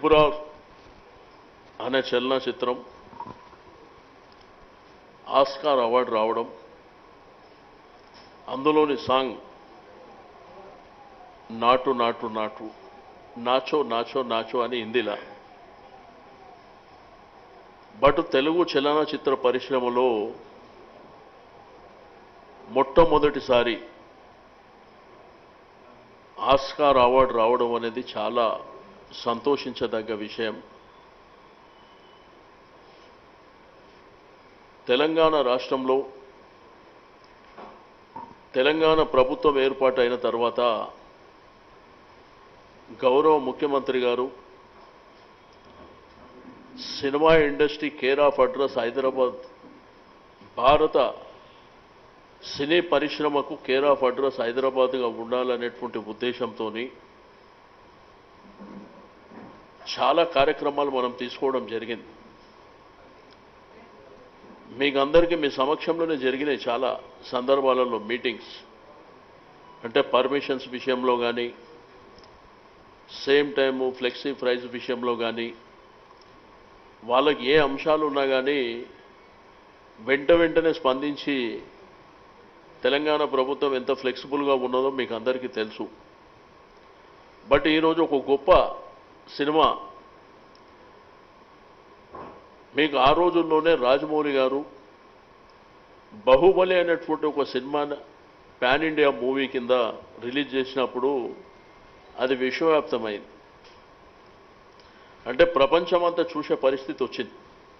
ట్రిపురార్ అనే చలనచిత్రం Oscar award రావడం అందులోని సాంగ్ నాటు నాటు నాటు నాచో నాచో నాచో అని హిందీలా బట్ తెలుగు చలనచిత్ర పరిశ్రమలో మొట్టమొదటిసారి ఆస్కార్ అవార్డు రావడం అనేది చాలా సంతోషించదగ్గ విషయం తెలంగాణ రాష్ట్రంలో తెలంగాణ ప్రభుత్వం ఏర్పాటు అయిన తర్వాత గౌరవ ముఖ్యమంత్రి గారు cinema industry care of address Hyderabad భారత సినీ పరిశ్రమకు కేర్ ఆఫ్ అడ్రస్ హైదరాబాద్గా ఉండాలనేటువంటి ఉద్దేశంతో చాలా కార్యక్రమాలు మనం తీసుకోవడం జరిగింది మీకు అందరికీ మీ సమక్షంలోనే జరిగినాయి చాలా సందర్భాలలో మీటింగ్స్ అంటే పర్మిషన్స్ విషయంలో కానీ సేమ్ టైము ఫ్లెక్సీ ప్రైస్ విషయంలో కానీ వాళ్ళకి ఏ అంశాలు ఉన్నా కానీ వెంట వెంటనే స్పందించి తెలంగాణ ప్రభుత్వం ఎంత ఫ్లెక్సిబుల్గా ఉన్నదో మీకు అందరికీ తెలుసు బట్ ఈరోజు ఒక గొప్ప సినిమా మీకు ఆ రోజుల్లోనే రాజమౌళి గారు బాహుబలి అనేటువంటి ఒక సినిమా పాన్ ఇండియా మూవీ కింద రిలీజ్ చేసినప్పుడు అది విశ్వవ్యాప్తమైంది అంటే ప్రపంచమంతా చూసే పరిస్థితి వచ్చింది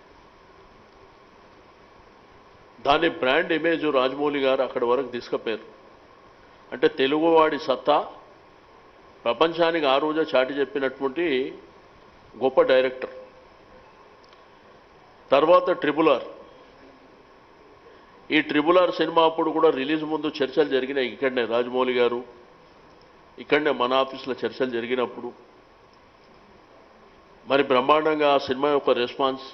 దాని బ్రాండ్ ఇమేజ్ రాజమౌళి గారు అక్కడి వరకు తీసుకుపోయారు అంటే తెలుగువాడి సత్తా ప్రపంచానికి ఆ రోజే చాటి చెప్పినటువంటి గొప్ప డైరెక్టర్ తర్వాత ట్రిబుల్ ఆర్ ఈ ట్రిబుల్ ఆర్ సినిమా అప్పుడు కూడా రిలీజ్ ముందు చర్చలు జరిగినాయి ఇక్కడనే రాజమౌళి గారు ఇక్కడనే మన ఆఫీస్లో చర్చలు జరిగినప్పుడు మరి బ్రహ్మాండంగా ఆ సినిమా యొక్క రెస్పాన్స్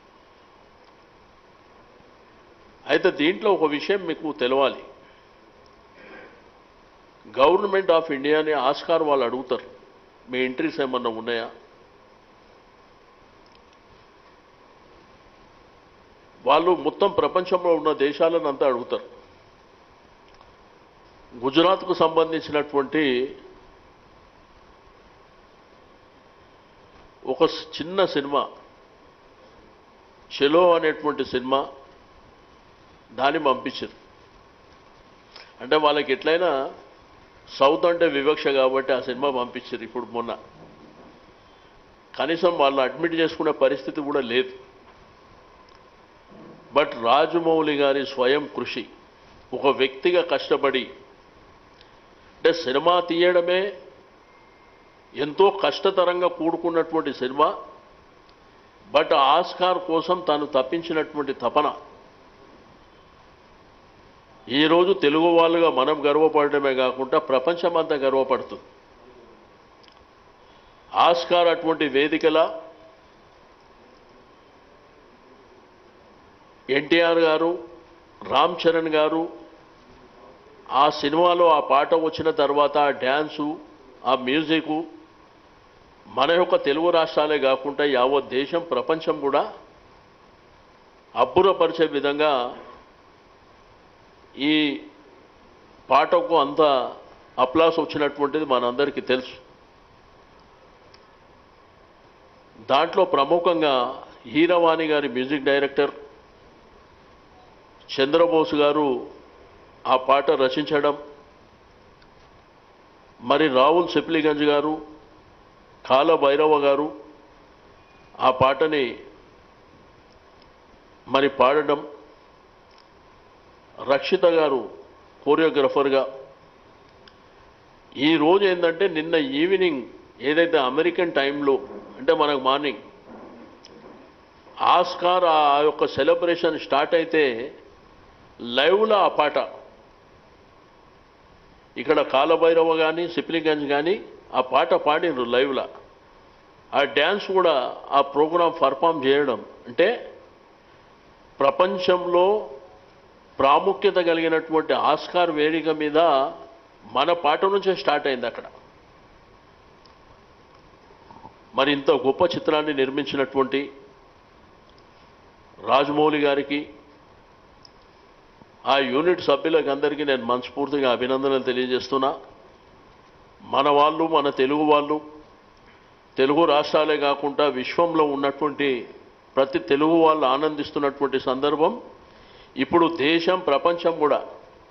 అయితే దీంట్లో ఒక విషయం మీకు తెలవాలి గవర్నమెంట్ ఆఫ్ ఇండియాని ఆస్కార్ వాళ్ళు అడుగుతారు మీ ఎంట్రీస్ ఏమన్నా ఉన్నాయా వాళ్ళు మొత్తం ప్రపంచంలో ఉన్న దేశాలను అంతా అడుగుతారు గుజరాత్కు సంబంధించినటువంటి ఒక స్- చిన్న సినిమా చెలో అనేటువంటి సినిమా దాన్ని పంపించారు అంటే వాళ్ళకి ఎట్లయినా సౌత్ అంటే వివక్ష కాబట్టి ఆ సినిమా పంపించారు ఇప్పుడు మొన్న కనీసం వాళ్ళు అడ్మిట్ చేసుకునే పరిస్థితి కూడా లేదు బట్ రాజమౌళి గారి స్వయం కృషి ఒక వ్యక్తిగా కష్టపడి అంటే సినిమా తీయడమే ఎంతో కష్టతరంగా కూడుకున్నటువంటి సినిమా బట్ ఆస్కార్ కోసం తాను తప్పించినటువంటి తపన ఈరోజు తెలుగు వాళ్ళుగా మనం గర్వపడటమే కాకుండా ప్రపంచమంతా గర్వపడుతుంది ఆస్కార్ అటువంటి వేదికల ఎన్టీఆర్ గారు రామ్ చరణ్ గారు ఆ సినిమాలో ఆ పాట వచ్చిన తర్వాత ఆ డ్యాన్సు ఆ మ్యూజిక్ మన యొక్క తెలుగు రాష్ట్రాలే కాకుండా యావత్ దేశం ప్రపంచం కూడా అబ్బురపరిచే విధంగా ఈ పాటకు అంత అప్లాస్ వచ్చినటువంటిది మనందరికీ తెలుసు దాంట్లో ప్రముఖంగా హీరవాణి గారి మ్యూజిక్ డైరెక్టర్ చంద్రబోస్ గారు ఆ పాట రచించడం మరి రావుల్ సిప్లిగంజ్ గారు కాల భైరవ గారు ఆ పాటని మరి పాడడం రక్షిత గారు కోరియోగ్రఫర్గా ఈ రోజు ఏంటంటే నిన్న ఈవినింగ్ ఏదైతే అమెరికన్ టైంలో అంటే మనకు మార్నింగ్ ఆస్కార్ ఆ యొక్క సెలబ్రేషన్ స్టార్ట్ అయితే లైవ్లో ఆ పాట ఇక్కడ కాలభైరవ కానీ సిప్లిగంజ్ కానీ ఆ పాట పాడినరు లైవ్లో ఆ డ్యాన్స్ కూడా ఆ ప్రోగ్రాం పర్ఫామ్ చేయడం అంటే ప్రపంచంలో ప్రాముఖ్యత కలిగినటువంటి ఆస్కార్ వేదిక మీద మన పాట నుంచే స్టార్ట్ అయింది అక్కడ మరి ఇంత గొప్ప చిత్రాన్ని నిర్మించినటువంటి రాజమౌళి గారికి ఆ యూనిట్ సభ్యులకు అందరికీ నేను మనస్ఫూర్తిగా అభినందనలు తెలియజేస్తున్నా మన వాళ్ళు మన తెలుగు వాళ్ళు తెలుగు రాష్ట్రాలే కాకుండా విశ్వంలో ఉన్నటువంటి ప్రతి తెలుగు వాళ్ళు ఆనందిస్తున్నటువంటి సందర్భం ఇప్పుడు దేశం ప్రపంచం కూడా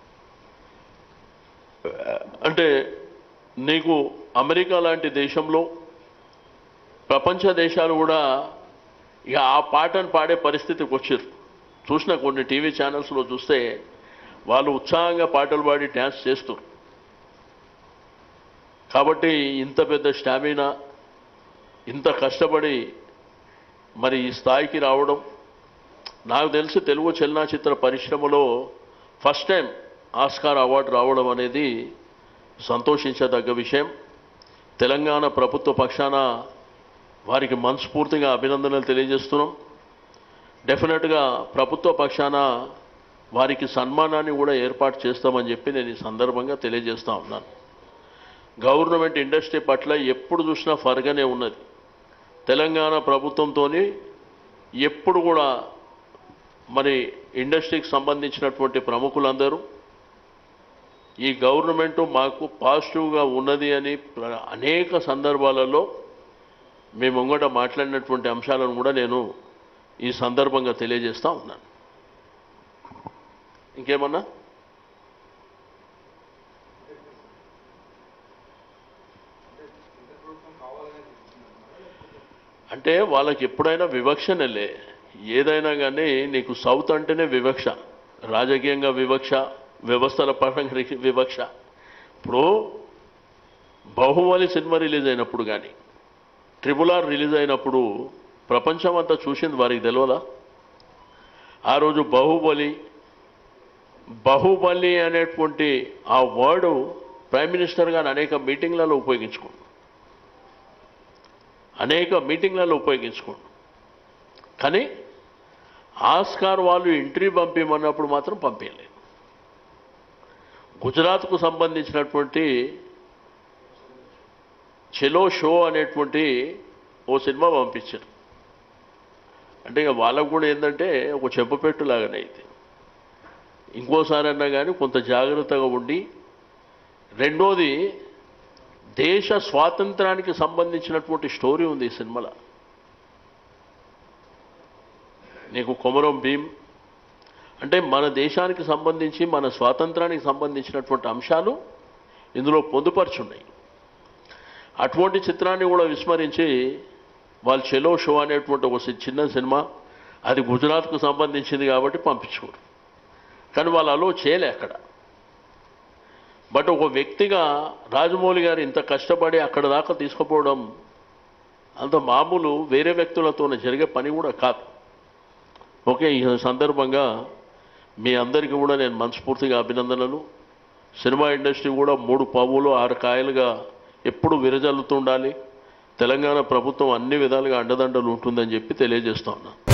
అంటే నీకు అమెరికా లాంటి దేశంలో ప్రపంచ దేశాలు కూడా ఇక ఆ పాటను పాడే పరిస్థితికి వచ్చారు చూసిన కొన్ని టీవీ ఛానల్స్లో చూస్తే వాళ్ళు ఉత్సాహంగా పాటలు పాడి డ్యాన్స్ చేస్తారు కాబట్టి ఇంత పెద్ద స్టామినా ఇంత కష్టపడి మరి ఈ స్థాయికి రావడం నాకు తెలిసి తెలుగు చలనచిత్ర పరిశ్రమలో ఫస్ట్ టైం ఆస్కార్ అవార్డు రావడం అనేది సంతోషించదగ్గ విషయం తెలంగాణ ప్రభుత్వ పక్షాన వారికి మనస్ఫూర్తిగా అభినందనలు తెలియజేస్తున్నాం డెఫినెట్గా ప్రభుత్వ పక్షాన వారికి సన్మానాన్ని కూడా ఏర్పాటు చేస్తామని చెప్పి నేను ఈ సందర్భంగా తెలియజేస్తా ఉన్నాను గవర్నమెంట్ ఇండస్ట్రీ పట్ల ఎప్పుడు చూసినా ఫర్గానే ఉన్నది తెలంగాణ ప్రభుత్వంతో ఎప్పుడు కూడా మరి ఇండస్ట్రీకి సంబంధించినటువంటి ప్రముఖులందరూ ఈ గవర్నమెంట్ మాకు పాజిటివ్గా ఉన్నది అని ప్ర- అనేక సందర్భాలలో మేము ముంగట మాట్లాడినటువంటి అంశాలను కూడా నేను ఈ సందర్భంగా తెలియజేస్తా ఉన్నాను ఇంకేమన్నా అంటే వాళ్ళకి ఎప్పుడైనా వివక్షనలే ఏదైనా కానీ నీకు సౌత్ అంటేనే వివక్ష రాజకీయంగా వివక్ష వ్యవస్థల పరంగా రి- వివక్ష ఇప్పుడు బాహుబలి సినిమా రిలీజ్ అయినప్పుడు కానీ ట్రిపుల్ ఆర్ రిలీజ్ అయినప్పుడు ప్రపంచం అంతా చూసింది వారికి తెలియదా ఆ రోజు బాహుబలి బాహుబలి అనేటువంటి ఆ వర్డ్ ప్రైమ్ మినిస్టర్ గారు అనేక మీటింగ్లలో ఉపయోగించుకోండి అనేక మీటింగ్లలో ఉపయోగించుకోండి కానీ ఆస్కార్ వాళ్ళు ఎంట్రీ పంపించమన్నప్పుడు మాత్రం పంపించలేదు గుజరాత్కు సంబంధించినటువంటి చెలో షో అనేటువంటి ఓ సినిమా పంపించారు అంటే ఇక వాళ్ళకు కూడా ఏంటంటే ఒక చెంపపెట్టు లాగానే ఇది ఇంకోసారి అన్నా కానీ కొంత జాగ్రత్తగా ఉండి రెండోది దేశ స్వాతంత్రానికి సంబంధించినటువంటి స్టోరీ ఉంది ఈ సినిమాలో నీకు కొమరం భీం అంటే మన దేశానికి సంబంధించి మన స్వాతంత్రానికి సంబంధించినటువంటి అంశాలు ఇందులో పొందుపరుచున్నాయి అటువంటి చిత్రాన్ని కూడా విస్మరించి వాళ్ళు చెలో షో అనేటువంటి ఒక సి- చిన్న సినిమా అది గుజరాత్కు సంబంధించింది కాబట్టి పంపించుకోరు కానీ వాళ్ళు అలో చేయలే అక్కడ బట్ ఒక వ్యక్తిగా రాజమౌళి గారు ఇంత కష్టపడి అక్కడ దాకా తీసుకుపోవడం అంత మామూలు వేరే వ్యక్తులతో జరిగే పని కూడా కాదు ఓకే ఈ సందర్భంగా మీ అందరికీ కూడా నేను మనస్ఫూర్తిగా అభినందనలు సినిమా ఇండస్ట్రీ కూడా మూడు పావులు ఆరు కాయలుగా ఎప్పుడు విరజల్లుతుండాలి తెలంగాణ ప్రభుత్వం అన్ని విధాలుగా అండదండలు ఉంటుందని చెప్పి తెలియజేస్తా ఉన్నా